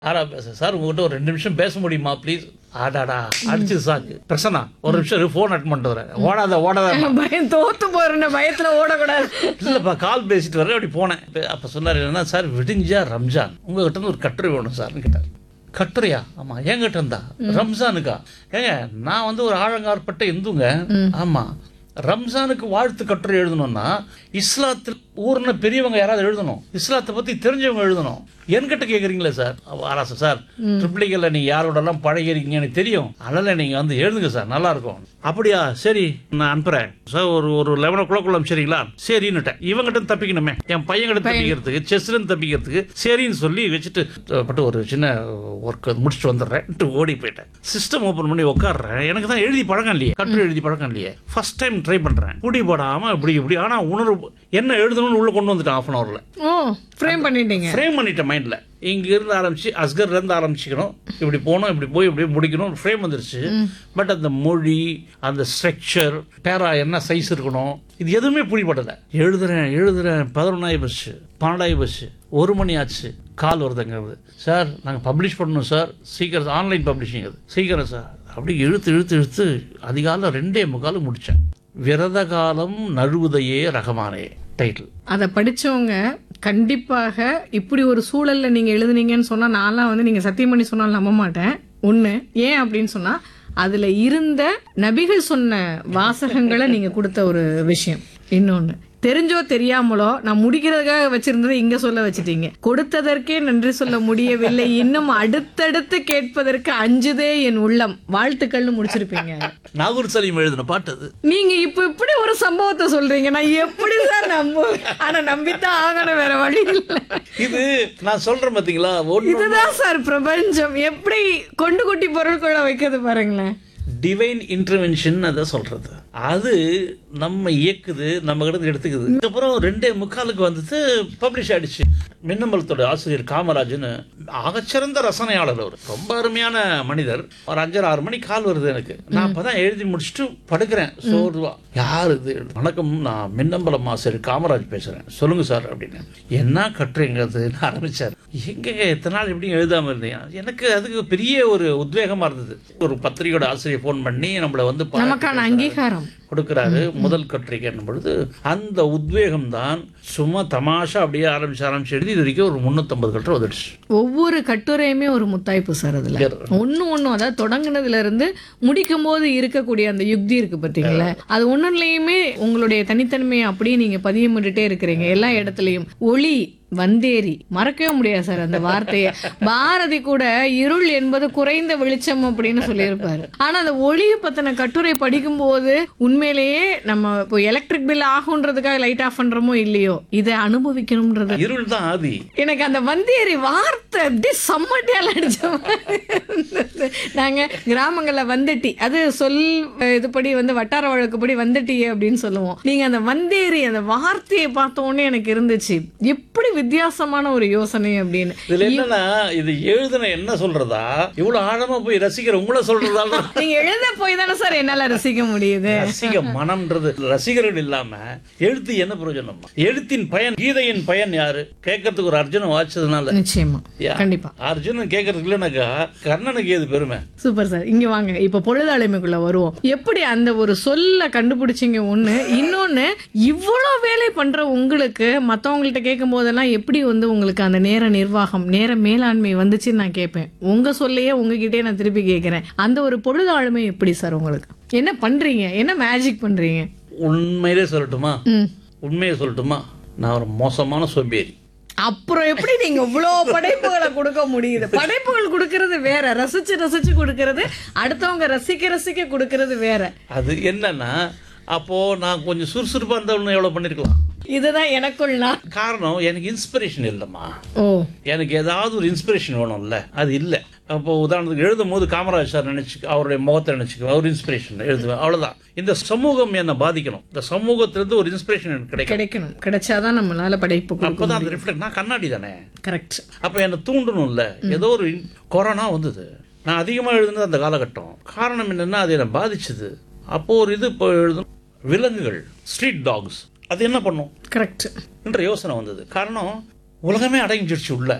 ஆரா பேச சார் உங்ககிட்ட ஒரு ரெண்டு நிமிஷம் பேச முடியுமா ப்ளீஸ் ஆடாடா அடிச்சது சாக்கு பிரசன்னா ஒரு நிமிஷம் ஃபோன் அட் பண்ணிட்டு வரேன் ஓடாத ஓடாத பயம் தோத்து போறேன்னு பயத்துல ஓடக்கூடாது இல்லைப்பா கால் பேசிட்டு வரேன் அப்படி போனேன் அப்போ சொன்னார் என்னன்னா சார் விடிஞ்சா ரம்ஜான் உங்ககிட்ட இருந்து ஒரு கட்டுரை வேணும் சார்னு கேட்டார் கட்டுரையா ஆமா என்கிட்ட இருந்தா ரம்ஜானுக்கா ஏங்க நான் வந்து ஒரு ஆழங்காற்பட்ட இந்துங்க ஆமா ரம்ஜானுக்கு வாழ்த்து கட்டுரை எழுதணும்னா இஸ்லாத்தில் ஊர்ன பெரியவங்க யாராவது எழுதணும் இஸ்லாத்தை பத்தி தெரிஞ்சவங்க எழுதணும் என்கிட்ட கேக்குறீங்களே சார் ஆராசா சார் ட்ரிப்ளிகல்ல நீங்க யாரோடலாம் பழகிறீங்க எனக்கு தெரியும் அதனால நீங்க வந்து எழுதுங்க சார் நல்லா இருக்கும் அப்படியா சரி நான் அனுப்புறேன் சார் ஒரு ஒரு லெவன் ஓ கிளாக் சரிங்களா சரின்னுட்டேன் இவங்கிட்ட தப்பிக்கணுமே என் பையன்கிட்ட தப்பிக்கிறதுக்கு செஸ்ல தப்பிக்கிறதுக்கு சரின்னு சொல்லி வச்சுட்டு பட்டு ஒரு சின்ன ஒர்க் முடிச்சுட்டு வந்துடுறேன் ஓடி போயிட்டேன் சிஸ்டம் ஓபன் பண்ணி உட்காடுறேன் எனக்கு தான் எழுதி பழக்கம் இல்லையே கட்டுரை எழுதி பழக்கம் இல்லையே ஃபர்ஸ்ட் டைம் ட்ரை பண்றேன் குடி போடாம இப்படி இப்படி ஆனா உணர்வு என்ன எழுதணும்னு உள்ள கொண்டு வந்துட்டேன் ஆஃப் அன் ஹவர்ல ஓ ஃப்ரேம் பண்ணிட்டீங்க ஃப்ரேம் பண்ணிட்டேன் மைண்ட்ல இங்க இருந்து ஆரம்பிச்சு அஸ்கர்ல இருந்து ஆரம்பிச்சுக்கணும் இப்படி போகணும் இப்படி போய் இப்படி முடிக்கணும் ஃப்ரேம் வந்துருச்சு பட் அந்த மொழி அந்த ஸ்ட்ரக்சர் பேரா என்ன சைஸ் இருக்கணும் இது எதுவுமே புரியப்படல எழுதுறேன் எழுதுறேன் பதினொன்னாயி பஸ்ஸு பன்னெண்டாயி பஸ்ஸு ஒரு மணி ஆச்சு கால் வருதுங்கிறது சார் நாங்கள் பப்ளிஷ் பண்ணணும் சார் சீக்கிரம் ஆன்லைன் பப்ளிஷிங் அது சீக்கிரம் சார் அப்படி இழுத்து இழுத்து இழுத்து அதிகாலம் ரெண்டே முக்காலும் முடித்தேன் விரத காலம் நழுவுதையே ரகமானே டைட்டில் அதை படிச்சவங்க கண்டிப்பாக இப்படி ஒரு சூழல்ல நீங்க எழுதுனீங்கன்னு சொன்னா நான்லாம் வந்து நீங்க சத்தியம் பண்ணி சொன்னாலும் நம்ப மாட்டேன் ஒண்ணு ஏன் அப்படின்னு சொன்னா அதுல இருந்த நபிகள் சொன்ன வாசகங்களை நீங்க கொடுத்த ஒரு விஷயம் இன்னொன்னு தெரிஞ்சோ தெரியாமலோ நான் முடிக்கிறதுக்காக வச்சிருந்ததை இங்க சொல்ல வச்சிட்டீங்க கொடுத்ததற்கே நன்றி சொல்ல முடியவில்லை இன்னும் அடுத்தடுத்து கேட்பதற்கு அஞ்சுதே என் உள்ளம் வாழ்த்துக்கள்னு முடிச்சிருப்பீங்க நாகூர் சலீம் எழுதின பாட்டு அது நீங்க இப்ப இப்படி ஒரு சம்பவத்தை சொல்றீங்க நான் எப்படி சார் நம்ப ஆனா நம்பித்தான் ஆகணும் வேற வழி இல்ல இது நான் சொல்றேன் பாத்தீங்களா ஒன்று இதுதான் சார் பிரபஞ்சம் எப்படி கொண்டு குட்டி பொருட்களை வைக்கிறது பாருங்களேன் டிவைன் இன்டர்வென்ஷன் அதை சொல்றது அது நம்ம இயக்குது நம்ம கிட்ட இருந்து எடுத்துக்குது அதுக்கப்புறம் ரெண்டே முக்காலுக்கு வந்துட்டு பப்ளிஷ் ஆயிடுச்சு மின்னம்பலத்தோட ஆசிரியர் காமராஜன் ஆகச்சிறந்த ரசனையாளர் அவர் ரொம்ப அருமையான மனிதர் ஒரு அஞ்சரை ஆறு மணி கால் வருது எனக்கு நான் அப்பதான் எழுதி முடிச்சுட்டு படுக்கிறேன் சோர்வா யார் இது வணக்கம் நான் மின்னம்பலம் ஆசிரியர் காமராஜ் பேசுறேன் சொல்லுங்க சார் அப்படின்னு என்ன கட்டுறீங்கிறது ஆரம்பிச்சார் எங்க எத்தனை நாள் எப்படி எழுதாம இருந்தீங்க எனக்கு அதுக்கு பெரிய ஒரு உத்வேகமா இருந்தது ஒரு பத்திரிகையோட ஆசிரியர் ஃபோன் பண்ணி நம்மளை வந்து பாராட்டி நமக்கான அங்கீகாரம் கொடுக்கிறாரு முதல் கட்டுரைக்கு என்னும் பொழுது அந்த உத்வேகம் தான் சும்மா தமாஷா அப்படியே ஆரம்பிச்சு ஆரம்பிச்சு எழுதி இது வரைக்கும் ஒரு முன்னூத்தம்பது கட்டுரை வந்துடுச்சு ஒவ்வொரு கட்டுரையுமே ஒரு முத்தாய்ப்பு சார் அதுல ஒண்ணு ஒண்ணும் அதாவது தொடங்குனதுல இருந்து முடிக்கும் போது இருக்கக்கூடிய அந்த யுக்தி இருக்கு பாத்தீங்களா அது ஒண்ணுலயுமே உங்களுடைய தனித்தன்மையை அப்படியே நீங்க பதியமிட்டுட்டே இருக்கிறீங்க எல்லா இடத்துலயும் ஒளி வந்தேரி மறக்கவே முடியாது சார் அந்த வார்த்தையை பாரதி கூட இருள் என்பது குறைந்த வெளிச்சம் அப்படின்னு சொல்லியிருப்பாரு ஆனா அந்த ஒளியை பத்தின கட்டுரை படிக்கும்போது உண்மையிலேயே நம்ம இப்போ எலக்ட்ரிக் பில் ஆகுன்றதுக்காக லைட் ஆஃப் பண்றோமோ இல்லையோ இதை அனுபவிக்கணும்ன்றது இருள் தான் ஆதி எனக்கு அந்த வந்தேரி வார்த்தை அப்படியே செம்மட்டியால் அடிச்ச மாதிரி இருந்தது. நாங்க கிராமங்கள்ல வந்தட்டி அது சொல் அஹ், இதுபடி வந்து வட்டார வழக்குப்படி வந்தட்டி அப்படின்னு சொல்லுவோம் நீங்க அந்த வந்தேரி அந்த வார்த்தையை பார்த்த உடனே எனக்கு இருந்துச்சு எப்படி வித்தியாசமான ஒரு யோசனை அப்படின்னு இதுல என்னன்னா இது எழுதுன என்ன சொல்றதா இவ்வளவு ஆழமா போய் ரசிக்கிற உங்களை சொல்றதா நீங்க எழுத போய் தானே சார் என்னால ரசிக்க முடியுது ரசிக மனம்ன்றது ரசிகர்கள் இல்லாம எழுத்து என்ன பிரயோஜனம் எழுத்தின் பயன் கீதையின் பயன் யாரு கேட்கறதுக்கு ஒரு அர்ஜுனன் வாய்ச்சதுனால நிச்சயமா யா. கண்டிப்பா அர்ஜுனன் கேட்கறதுக்கு இல்லைனாக்கா கர்ணனுக்கு ஏது பெருமை சூப்பர் சார் இங்க வாங்க இப்ப பொழுதாளுமைக்குள்ள வருவோம் எப்படி அந்த ஒரு சொல்ல கண்டுபிடிச்சீங்க ஒண்ணு இன்னொன்னு இவ்வளவு வேலை பண்ற உங்களுக்கு மத்தவங்கள்ட்ட கேட்கும் போதெல்லாம் எப்படி வந்து உங்களுக்கு அந்த நேர நிர்வாகம் நேர மேலாண்மை வந்துச்சுன்னு நான் கேட்பேன் உங்க சொல்லையே உங்ககிட்டயே நான் திருப்பி கேட்கிறேன் அந்த ஒரு பொழுதாளுமை எப்படி சார் உங்களுக்கு என்ன பண்றீங்க என்ன மேஜிக் பண்றீங்க உண்மையிலே சொல்லட்டுமா ம் உண்மையை சொல்லட்டுமா நான் ஒரு மோசமான சோம்பேறி அப்புறம் எப்படி நீங்க இவ்வளோ படைப்புகளை கொடுக்க முடியுது படைப்புகள் கொடுக்கறது வேற ரசிச்சு ரசிச்சு கொடுக்கறது அடுத்தவங்க ரசிக்க ரசிக்க கொடுக்கறது வேற அது என்னன்னா அப்போ நான் கொஞ்சம் சுறுசுறுப்பா இருந்தவனு எவ்வளவு பண்ணிருக்கலாம் இதுதான் எனக்குள் நான் காரணம் எனக்கு இன்ஸ்பிரேஷன் இல்லைம்மா ஓ எனக்கு ஏதாவது ஒரு இன்ஸ்பிரேஷன் வேணும்ல அது இல்லை அப்போ உதாரணத்துக்கு எழுதும் போது காமராஜ் சார் நினைச்சு அவருடைய முகத்தை நினைச்சுக்க அவர் இன்ஸ்பிரேஷன் எழுதுவேன் அவ்வளவுதான் இந்த சமூகம் என்னை பாதிக்கணும் இந்த சமூகத்திலிருந்து ஒரு இன்ஸ்பிரேஷன் எனக்கு கிடைக்கும் கிடைக்கணும் கிடைச்சாதான் நம்மளால படைப்பு கொடுக்க அப்பதான் அந்த ரிஃப்ளெக்ட் நான் கண்ணாடி தானே கரெக்ட் அப்போ என்னை தூண்டணும்ல ஏதோ ஒரு இன்- கொரோனா வந்தது நான் அதிகமாக எழுதுனது அந்த காலகட்டம் காரணம் என்னன்னா அது என்னை பாதிச்சது அப்போ ஒரு இது இப்போ எழுதணும் விலங்குகள் ஸ்ட்ரீட் டாக்ஸ் அது என்ன பண்ணும் கரெக்ட் என்ற யோசனை வந்தது காரணம் உலகமே அடங்கிடுச்சு உள்ள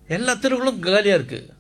எல்லா தெருவுகளும் காலியாக இருக்குது